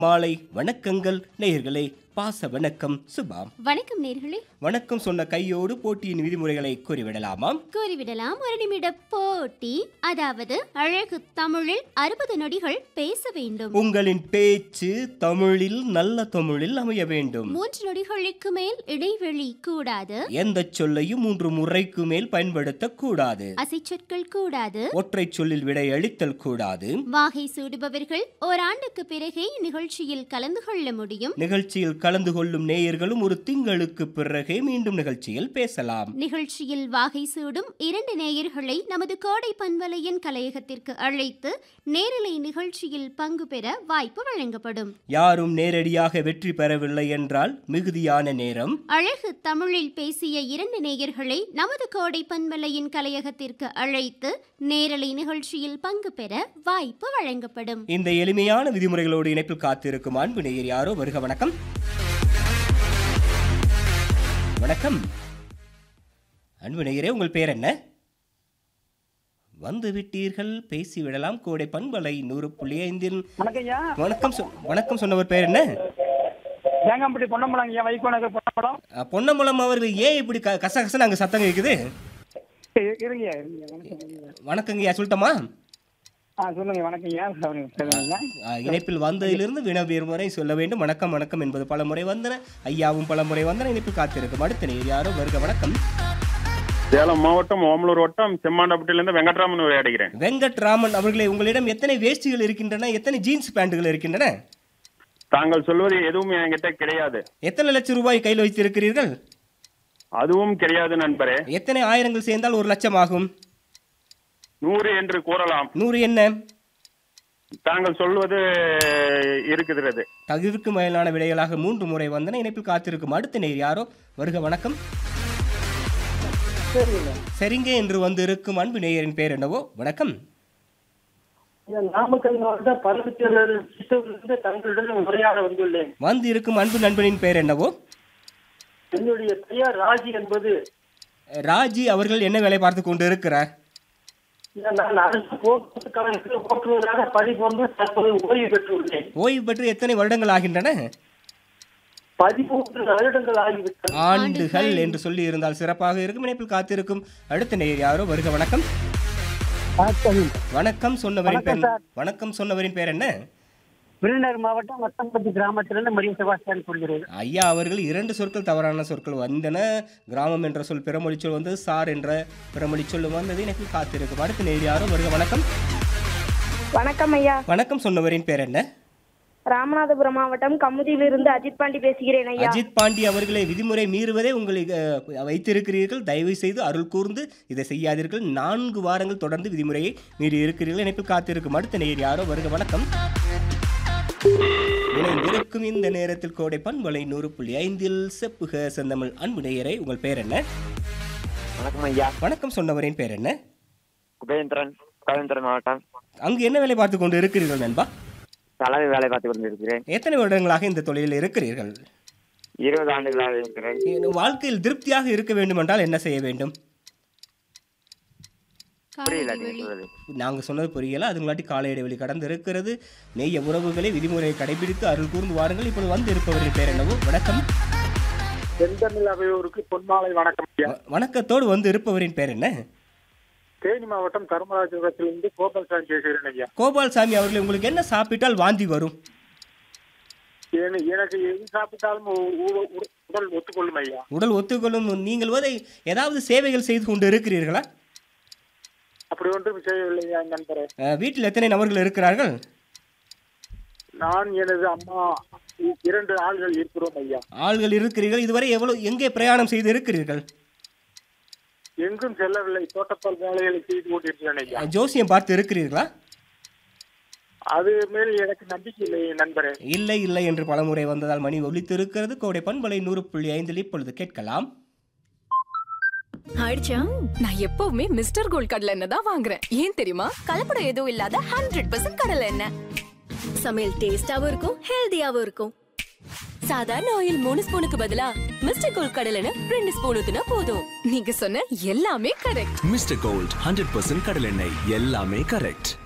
மாலை வணக்கங்கள் நேயர்களே பாச வணக்கம் சுபாம் வணக்கம் நேர்களே வணக்கம் சொன்ன கையோடு போட்டியின் விதிமுறைகளை கூறிவிடலாமாம் கூறிவிடலாம் ஒரு நிமிட போட்டி அதாவது அழகு தமிழில் அறுபது நொடிகள் பேச வேண்டும் உங்களின் பேச்சு தமிழில் நல்ல தமிழில் அமைய வேண்டும் மூன்று நொடிகளுக்கு மேல் இடைவெளி கூடாது எந்த சொல்லையும் மூன்று முறைக்கு மேல் பயன்படுத்தக் கூடாது அசைச்சொற்கள் கூடாது ஒற்றை சொல்லில் விடை அளித்தல் கூடாது வாகை சூடுபவர்கள் ஓராண்டுக்கு பிறகே நிகழ்ச்சியில் கலந்து கொள்ள முடியும் நிகழ்ச்சியில் கலந்து கொள்ளும் நேயர்களும் ஒரு திங்களுக்கு பிறகே மீண்டும் நிகழ்ச்சியில் பேசலாம் நிகழ்ச்சியில் வாகை சூடும் இரண்டு நேயர்களை நமது கோடை பண்பலையின் கலையகத்திற்கு அழைத்து நேரலை நிகழ்ச்சியில் பங்கு பெற வாய்ப்பு வழங்கப்படும் யாரும் நேரடியாக வெற்றி பெறவில்லை என்றால் மிகுதியான நேரம் அழகு தமிழில் பேசிய இரண்டு நேயர்களை நமது கோடை பண்பலையின் கலையகத்திற்கு அழைத்து நேரலை நிகழ்ச்சியில் பங்கு பெற வாய்ப்பு வழங்கப்படும் இந்த எளிமையான விதிமுறைகளோடு இணைப்பில் காத்திருக்கும் அன்பு நேயர் யாரோ வருக வணக்கம் வணக்கம் அன்பு நேயரே உங்கள் பேர் என்ன வந்து விட்டீர்கள் பேசிவிடலாம் கோடை பண்பலை நூறு புள்ளி ஐந்தில் வணக்கம் ஐயா வணக்கம் சொ- வணக்கம் சொன்னவர் பேர் என்ன தேங்காம்பட்டி பொன்னம்பலம் ஐயா வைகோ நகர் பொன்னம்பலம் அஹ், பொன்னம்பலம் அவர்கள் ஏன் இப்படி க கசகசன்னு அங்கே சத்தம் கேட்குது இ- இருங்க இருங்க வணக்கம் ஐயா. வணக்கங்கய்யா சொல்லட்டுமா ஆ சொல்லுங்க வணக்கம் ஐயா சொல்லுங்க சொல்லுங்க அஹ், இணைப்பில் வந்ததிலிருந்து வினவியர் முறை சொல்ல வேண்டும் வணக்கம் வணக்கம் என்பது பல முறை வந்தன ஐயாவும் பல முறை வந்தன இணைப்பில் காத்திருக்கும் அடுத்த நேர் யாரோ வருக வணக்கம் சேலம் மாவட்டம் ஓமலூர் வட்டம் செம்மாண்டப்பட்டியிலிருந்து வெங்கட்ராமன் உரையாடுகிறேன் வெங்கட்ராமன் அவர்களே உங்களிடம் எத்தனை வேஷ்டிகள் இருக்கின்றன எத்தனை ஜீன்ஸ் பேண்டுகள் இருக்கின்றன தாங்கள் சொல்வது எதுவும் என்கிட்ட கிடையாது எத்தனை லட்சம் ரூபாய் கையில் வைத்திருக்கிறீர்கள் அதுவும் கிடையாது நண்பரே எத்தனை ஆயிரங்கள் சேர்ந்தால் ஒரு லட்சம் ஆகும் நூறு என்று கூறலாம் நூறு என்ன தாங்கள் சொல்வது இருக்கிறது தகுதிக்கு மேலான விடைகளாக மூன்று முறை வந்தன இணைப்பில் காத்திருக்கும் அடுத்த நேர் யாரோ வருக வணக்கம் சரிங்க சரிங்க என்று வந்து இருக்கும் அன்பு நேயரின் பேர் என்னவோ வணக்கம் ஐயா, நாமக்கல் மாவட்டம் பரமத்திலிருந்து சித்தூரிலிருந்து தங்களுடன் உரையாட வந்துள்ளேன் வந்து இருக்கும் அன்பு நண்பனின் பேர் என்னவோ என்னுடைய பெயர் ராஜி என்பது ராஜி அவர்கள் என்ன வேலை பார்த்து கொண்டு இருக்கிறார் ஐயா, நான் அரசு போக்குவரத்து கழகத்தில் ஓட்டுநராக பணிபுரிந்து தற்போது ஓய்வு பெற்றுள்ளேன் ஓய்வு பெற்று எத்தனை வருடங்கள் ஆகின்றன பதிமூன்று வருடங்கள் ஆகிவிட்டன ஆண்டுகள் என்று சொல்லி இருந்தால் சிறப்பாக இருக்கும் இணைப்பில் காத்திருக்கும் அடுத்த நேயர் யாரோ வருக வணக்கம் வணக்கம் சொன்னவரின் பேர் வணக்கம் சொன்னவரின் பேர் என்ன விருதுநகர் மாவட்டம் வத்தம்பட்டி கிராமத்திலிருந்து மரிய செபாஸ்டியன் சொல்கிறேன் ஐயா அவர்கள் இரண்டு சொற்கள் தவறான சொற்கள் வந்தன கிராமம் என்ற சொல் பிறமொழி சொல் வந்து சார் என்ற பிறமொழி சொல் வந்தது எனக்கு காத்திருக்கும் அடுத்த நேர் யாரோ வருக வணக்கம் வணக்கம் ஐயா வணக்கம் சொன்னவரின் பேர் என்ன ராமநாதபுரம் மாவட்டம் கமுதியிலிருந்து அஜித் பாண்டி பேசுகிறேன் ஐயா அஜித் பாண்டி அவர்களை விதிமுறை மீறுவதே உங்களை அஹ், வைத்திருக்கிறீர்கள் தயவு செய்து அருள் கூர்ந்து இதை செய்யாதீர்கள் நான்கு வாரங்கள் தொடர்ந்து விதிமுறையை மீறி இருக்கிறீர்கள் இணைப்பில் காத்திருக்கும் அடுத்த நேர் யாரோ வருக வணக்கம் இணைந்திருக்கும் இந்த நேரத்தில் கோடை பண்பலை நூறு புள்ளி ஐந்தில் செப்புக செந்தமிழ் அன்பு நேயரை உங்கள் பேர் என்ன வணக்கம் ஐயா வணக்கம் சொன்னவரின் பேர் என்ன குபேந்திரன் கோயம்புத்தூர் மாவட்டம் அங்கு என்ன வேலை பார்த்து கொண்டு இருக்கிறீர்கள் நண்பா தலைமை வேலை பார்த்து கொண்டிருக்கிறேன் எத்தனை வருடங்களாக இந்த தொழிலில் இருக்கிறீர்கள் இருபது ஆண்டுகளாக இருக்கிறேன் என் வாழ்க்கையில் திருப்தியாக இருக்க வேண்டுமென்றால் என்ன செய்ய வேண்டும் புரியல காலை நீங்க வெளி சொல்றது நாங்கள் சொன்னது புரியல அது முன்னாடி கால இடைவெளி கடந்து இருக்கிறது நெய்ய உறவுகளை விதிமுறையை கடைபிடித்து அருள் கூர்ந்து வாருங்கள் இப்பொழுது வந்து இருப்பவரின் பேர் என்னவோ வணக்கம் செந்தமிழ் அவையோருக்கு பொன்மாலை வணக்கம் ஐயா வ- வணக்கத்தோடு வந்து இருப்பவரின் பேர் என்ன தேனி மாவட்டம் தர்மராஜபுரத்திலிருந்து கோபால்சாமி பேசுகிறேன் ஐயா கோபால்சாமி அவர்கள் உங்களுக்கு என்ன சாப்பிட்டால் வாந்தி வரும் என- எனக்கு எது சாப்பிட்டாலும் உ- உ- உ- உடல் ஒத்துக்கொள்ளும் ஐயா உடல் ஒத்துக்கொள்ளும் நீங்கள் வந்து ஏதாவது சேவைகள் செய்து கொண்டு இருக்கிறீர்களா அப்படி ஒன்றும் செய்யவில்லை ஐயா நண்பரே அஹ், வீட்டில் எத்தனை நபர்கள் இருக்கிறார்கள் நான் எனது அம்மா இ- இரண்டு ஆள்கள் இருக்கிறோம் ஐயா ஆள்கள் இருக்கிறீர்கள் இதுவரை எவ்வளவு எங்கே பிரயாணம் செய்து இருக்கிறீர்கள் எங்கும் செல்லவில்லை தோட்டப்பால் வேலைகளை செய்து கொண்டிருக்கிறேன் ஐயா அஹ், ஜோசியம் பார்த்து இருக்கிறீர்களா அது மேல் எனக்கு நம்பிக்கை இல்லை நண்பரே இல்லை இல்லை என்று பலமுறை வந்ததால் மணி ஒலித்து இருக்கிறது கோடை பண்பலை நூறு புள்ளி ஐந்தில் இப்பொழுது கேட்கலாம் ஆயிடுச்சா நான் எப்பவுமே மிஸ்டர் கோல்ட் கடலை எண்ணெய் தான் வாங்குறேன் ஏன் தெரியுமா கலப்படம் எதுவும் இல்லாத ஹண்ட்ரட் பர்சன்ட் கடலை எண்ணெய் சமையல் டேஸ்டாவும் இருக்கும் ஹெல்தியாவும் இருக்கும் சாதாரண ஆயில் மூணு ஸ்பூனுக்கு பதிலா மிஸ்டர் கோல்ட் கடலை எண்ணெய் ரெண்டு ஸ்பூன் ஊத்துனா போதும் நீங்க சொன்ன எல்லாமே correct mister gold hundred percent கடலெண்ணெய் எல்லாமே கரெக்ட்